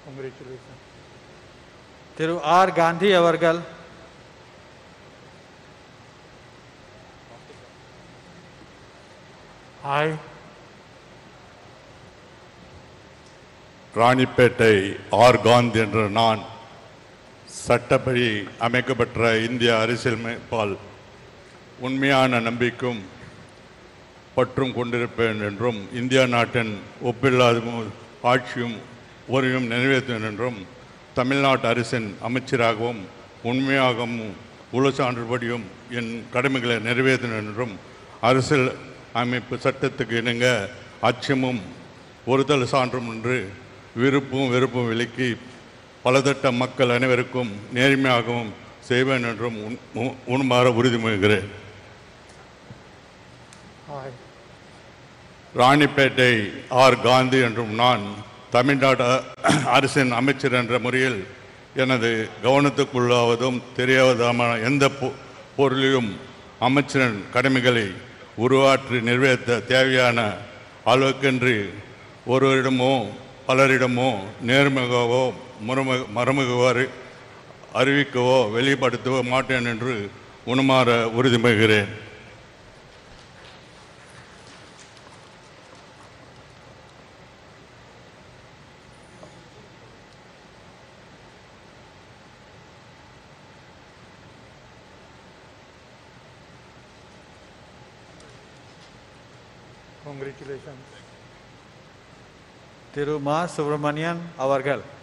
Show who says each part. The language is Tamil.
Speaker 1: Congratulations.
Speaker 2: திரு ஆர் காந்தி அவர்கள்
Speaker 1: I,
Speaker 3: ராணிப்பேட்டை ஆர் காந்தி என்ற நான் சட்டப்படி அமைக்கப்பட்ட இந்திய அரசியலமைப்பால் உண்மையான நம்பிக்கையும் பற்றும் கொண்டிருப்பேன் என்றும் இந்தியா நாட்டின் ஒப்பில்லாத மு- ஆட்சியும் உரிமையும் நிறைவேற்றுவேன் என்றும் தமிழ்நாட்டு அரசின் அமைச்சராகவும் உண்மையாகவும் உள்ள சான்றுபடியும் என் கடமைகளை நிறைவேற்றினேன் என்றும் அரசியல் அமைப்பு சட்டத்துக்கு இணங்க அச்சமும் ஒருதல் சான்றும் என்று விருப்பும் வெறுப்பும் விலக்கி பலதட்ட மக்கள் அனைவருக்கும் நேர்மையாகவும் செய்வேன் என்றும் உண்- உ- உண்மாற உறுதிமொழிகிறேன்
Speaker 1: I,
Speaker 3: ராணிப்பேட்டை ஆர் காந்தி என்றும் நான் தமிழ்நாடு அரசின் அமைச்சர் என்ற முறையில் எனது கவனத்துக்குள்ளாவதும் தெரியாவதுமான எந்த பொ- பொருளையும் அமைச்சரின் கடமைகளை உருவாற்றி நிறைவேற்ற தேவையான அளவுக்கென்று ஒருவரிடமோ பலரிடமோ நேர்முகவோ மறுமு மறுமுகவாறு அறிவிக்கவோ வெளிப்படுத்தவோ மாட்டேன் என்று உணமாற உறுதிமொழிகிறேன்
Speaker 1: congratulations.
Speaker 2: திரு மா சுப்பிரமணியன் அவர்கள்